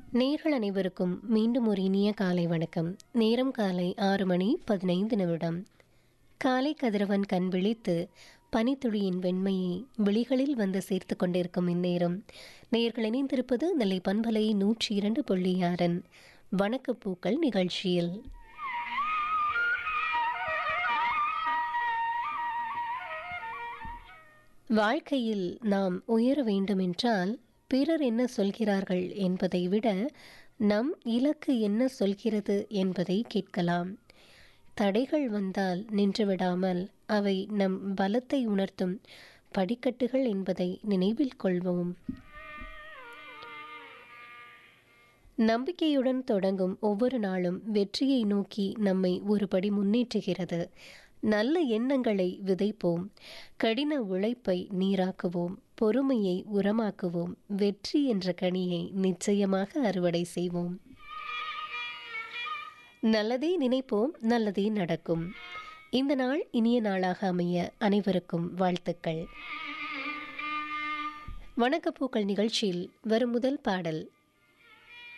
நேர்கள் அனைவருக்கும் மீண்டும் ஒரு இனிய காலை வணக்கம் நேரம் காலை ஆறு மணி பதினைந்து நிமிடம் காலை கதிரவன் கண் விழித்து பனித்துளியின் வெண்மையை விழிகளில் வந்து சேர்த்து கொண்டிருக்கும் இந்நேரம் நேர்கள் இணைந்திருப்பது நெல்லை பண்பலை நூற்றி இரண்டு புள்ளி ஆறன் வணக்கப்பூக்கள் நிகழ்ச்சியில் வாழ்க்கையில் நாம் உயர வேண்டுமென்றால் பிறர் என்ன சொல்கிறார்கள் என்பதை விட நம் இலக்கு என்ன சொல்கிறது என்பதை கேட்கலாம் தடைகள் வந்தால் நின்றுவிடாமல் அவை நம் பலத்தை உணர்த்தும் படிக்கட்டுகள் என்பதை நினைவில் கொள்வோம் நம்பிக்கையுடன் தொடங்கும் ஒவ்வொரு நாளும் வெற்றியை நோக்கி நம்மை ஒருபடி முன்னேற்றுகிறது நல்ல எண்ணங்களை விதைப்போம் கடின உழைப்பை நீராக்குவோம் பொறுமையை உரமாக்குவோம் வெற்றி என்ற கனியை நிச்சயமாக அறுவடை செய்வோம் நல்லதே நினைப்போம் நல்லதே நடக்கும் இந்த நாள் இனிய நாளாக அமைய அனைவருக்கும் வாழ்த்துக்கள் வணக்கப்பூக்கள் நிகழ்ச்சியில் வரும் முதல் பாடல்